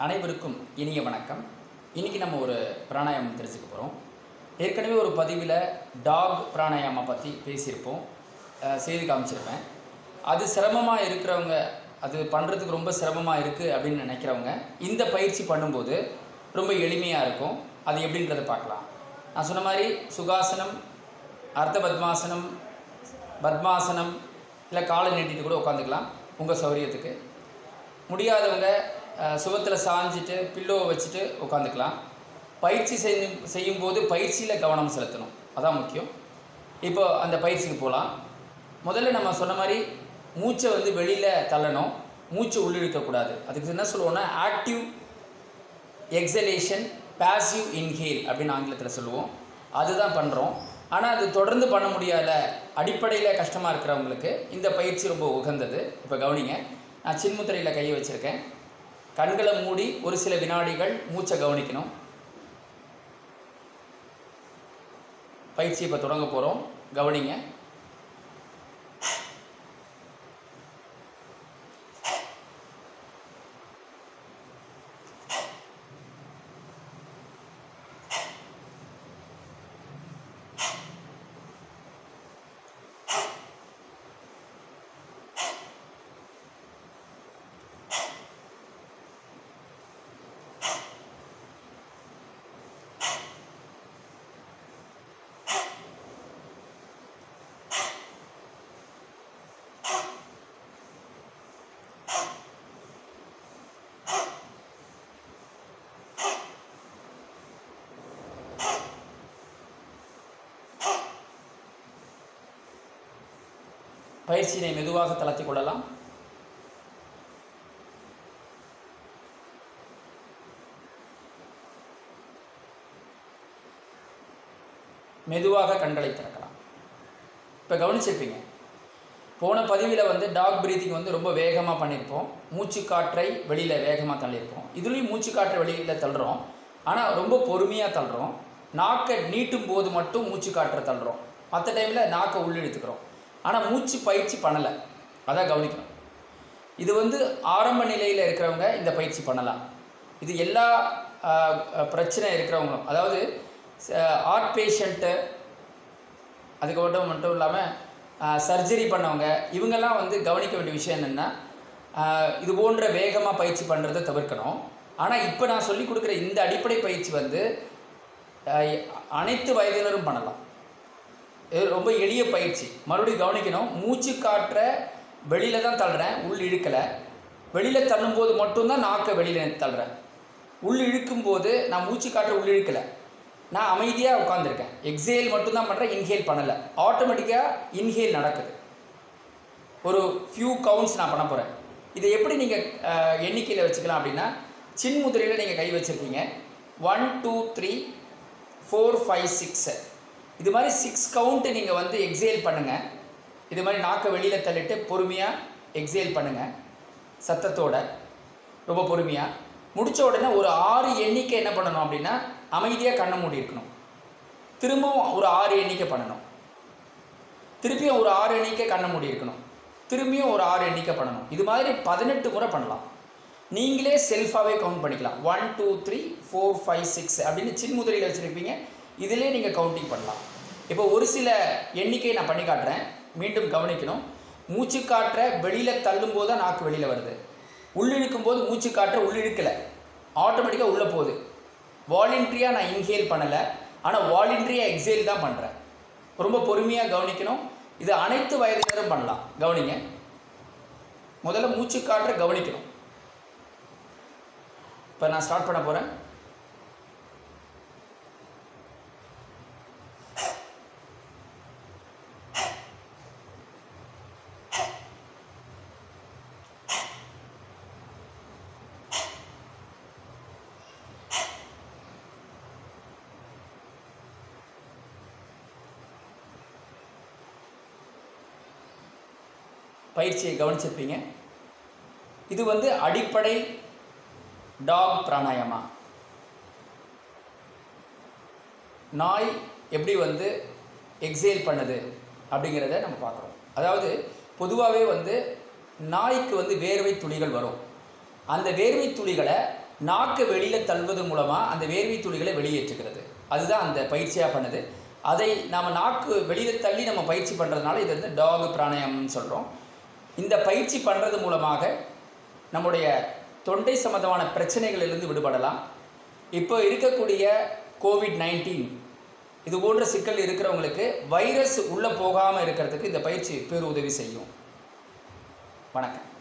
அனைவருக்கும் இனிய வணக்கம் இன்றைக்கி நம்ம ஒரு பிராணாயாமம் தெரிஞ்சுக்க போகிறோம் ஏற்கனவே ஒரு பதிவில் டாக் பிராணாயாமா பற்றி பேசியிருப்போம் அஹ், செய்து காமிச்சிருப்பேன் அது சிரமமாக இருக்கிறவங்க அது பண்ணுறதுக்கு ரொம்ப சிரமமாக இருக்குது அப்படின்னு நினைக்கிறவங்க இந்த பயிற்சி பண்ணும்போது ரொம்ப எளிமையாக இருக்கும் அது எப்படின்றத பார்க்கலாம் நான் சொன்ன மாதிரி சுகாசனம் அர்த்த பத்மாசனம் பத்மாசனம் இல்லை காலை நீட்டிட்டு கூட உட்காந்துக்கலாம் உங்கள் சௌரியத்துக்கு முடியாதவங்க சுகத்தில் சாஞ்சிட்டு பில்லோவை வச்சுட்டு உட்காந்துக்கலாம் பயிற்சி செய்யும் செய்யும்போது பயிற்சியில் கவனம் செலுத்தணும் அதான் முக்கியம் இப்போ அந்த பயிற்சிக்கு போகலாம் முதல்ல நம்ம சொன்ன மாதிரி மூச்சை வந்து வெளியில் தள்ளணும் மூச்சை உள்ளிழுக்கக்கூடாது அதுக்கு என்ன சொல்லுவோம்னா ஆக்டிவ் எக்ஸலேஷன் பாசிவ் இன்ஹேல் அப்படின்னு ஆங்கிலத்தில் சொல்லுவோம் அதுதான் பண்ணுறோம் ஆனால் அது தொடர்ந்து பண்ண முடியாத அடிப்படையில் கஷ்டமாக இருக்கிறவங்களுக்கு இந்த பயிற்சி ரொம்ப உகந்தது இப்போ கவனிங்க நான் சின்முத்திரையில் கையை வச்சுருக்கேன் கண்களை மூடி ஒரு சில வினாடிகள் மூச்சை கவனிக்கணும் பயிற்சி இப்போ தொடங்க போகிறோம் கவனிங்க பயிற்சியினை மெதுவாக தளர்த்தி கொள்ளலாம் மெதுவாக கண்களை திறக்கலாம் இப்போ கவனிச்சிருப்பீங்க போன பதிவில் வந்து டாக் பிரீத்திங் வந்து ரொம்ப வேகமாக பண்ணியிருப்போம் மூச்சு காற்றை வெளியில் வேகமாக தள்ளியிருப்போம் இதுலேயும் மூச்சு காற்றை வெளியில் தள்ளுறோம் ஆனால் ரொம்ப பொறுமையாக தள்ளுறோம் நாக்கை நீட்டும் போது மட்டும் மூச்சு காற்றை தள்ளுறோம் மற்ற டைமில் நாக்கை உள்ளிழுத்துக்கிறோம் ஆனால் மூச்சு பயிற்சி பண்ணலை அதான் கவனிக்கணும் இது வந்து ஆரம்ப நிலையில் இருக்கிறவங்க இந்த பயிற்சி பண்ணலாம் இது எல்லா ஆஹ், பிரச்சனை இருக்கிறவங்களும் அதாவது ஆர்ட் பேஷண்ட்டு அதுக்கப்புறம் மட்டும் இல்லாமல் சர்ஜரி பண்ணவங்க இவங்கெல்லாம் வந்து கவனிக்க வேண்டிய விஷயம் என்னென்னா இது போன்ற வேகமாக பயிற்சி பண்ணுறதை தவிர்க்கணும் ஆனால் இப்போ நான் சொல்லி கொடுக்குற இந்த அடிப்படை பயிற்சி வந்து ஆஹ், அனைத்து வயதினரும் பண்ணலாம் இது ரொம்ப எளிய பயிற்சி மறுபடியும் கவனிக்கணும் மூச்சு காற்றை வெளியில் தான் தள்ளுறேன் உள் இழுக்கலை வெளியில் தள்ளும்போது மட்டும்தான் நாக்கை வெளியில் தள்ளுறேன் உள் இழுக்கும்போது நான் மூச்சு காற்றை உள் இழுக்கலை நான் அமைதியாக உட்காந்துருக்கேன் எக்ஸேல் மட்டும்தான் பண்ணுறேன் இன்ஹேல் பண்ணலை ஆட்டோமேட்டிக்காக இன்ஹேல் நடக்குது ஒரு ஃபியூ கவுண்ட்ஸ் நான் பண்ண போகிறேன் இதை எப்படி நீங்கள் எண்ணிக்கையில் வச்சுக்கலாம் அப்படின்னா சின்முதிரையில் நீங்கள் கை வச்சுருக்கீங்க one two three four five six இது மாதிரி சிக்ஸ் கவுண்ட்டு நீங்கள் வந்து எக்ஸேல் பண்ணுங்கள் இது மாதிரி நாக்கை வெளியில் தள்ளிட்டு பொறுமையாக எக்ஸேல் பண்ணுங்கள் சத்தத்தோட ரொம்ப பொறுமையாக முடிச்ச உடனே ஒரு ஆறு எண்ணிக்கை என்ன பண்ணணும் அப்படின்னா அமைதியாக கண்ணை மூடி இருக்கணும் திரும்பவும் ஒரு ஆறு எண்ணிக்கை பண்ணணும் திருப்பியும் ஒரு ஆறு எண்ணிக்கை கண்ணை மூடி இருக்கணும் திரும்பியும் ஒரு ஆறு எண்ணிக்கை பண்ணணும் இது மாதிரி பதினெட்டு முறை பண்ணலாம் நீங்களே செல்ஃபாகவே கவுண்ட் பண்ணிக்கலாம் one two three four five six அப்படின்னு சின்முதிரையில் வச்சுருப்பீங்க இதிலே நீங்கள் கவுண்டிங் பண்ணலாம் இப்போ ஒரு சில எண்ணிக்கை நான் பண்ணி காட்டுறேன் மீண்டும் கவனிக்கணும் மூச்சு காற்றை வெளியில் தள்ளும்போது தான் நாக்கு வெளியில் வருது உள்ளிழுக்கும் போது மூச்சு காற்றை உள்ளிழுக்கலை ஆட்டோமேட்டிக்காக உள்ளே போகுது வாலண்ட்ரியாக நான் இன்ஹேல் பண்ணலை ஆனால் வாலண்ட்ரியாக எக்ஸேல் தான் பண்ணுறேன் ரொம்ப பொறுமையாக கவனிக்கணும் இது அனைத்து வயதினரும் பண்ணலாம் கவனிங்க முதல்ல மூச்சு காற்றை கவனிக்கணும் இப்போ நான் ஸ்டார்ட் பண்ண போகிறேன் பயிற்சியை கவனிச்சிருப்பீங்க இது வந்து அடிப்படை டாக் பிராணாயாமா நாய் எப்படி வந்து எக்ஸேல் பண்ணுது அப்படிங்கிறத நம்ம பார்க்குறோம் அதாவது பொதுவாகவே வந்து நாய்க்கு வந்து வேர்வை துளிகள் வரும் அந்த வேர்வை துளிகளை நாக்கு வெளியில் தள்ளுவது மூலமாக அந்த வேர்வை துளிகளை வெளியேற்றுகிறது அதுதான் அந்த பயிற்சியாக பண்ணுது அதை நாம் நாக்கு வெளியில் தள்ளி நம்ம பயிற்சி பண்ணுறதுனால இது வந்து டாக் பிராணாயாமம்னு சொல்கிறோம் இந்த பயிற்சி பண்ணுறது மூலமாக நம்முடைய தொண்டை சம்பந்தமான பிரச்சனைகளிலிருந்து விடுபடலாம் இப்போ இருக்கக்கூடிய கோவிட் நைன்டீன் இது போன்ற சிக்கல் இருக்கிறவங்களுக்கு வைரஸ் உள்ளே போகாமல் இருக்கிறதுக்கு இந்த பயிற்சி பேருதவி செய்யும் வணக்கம்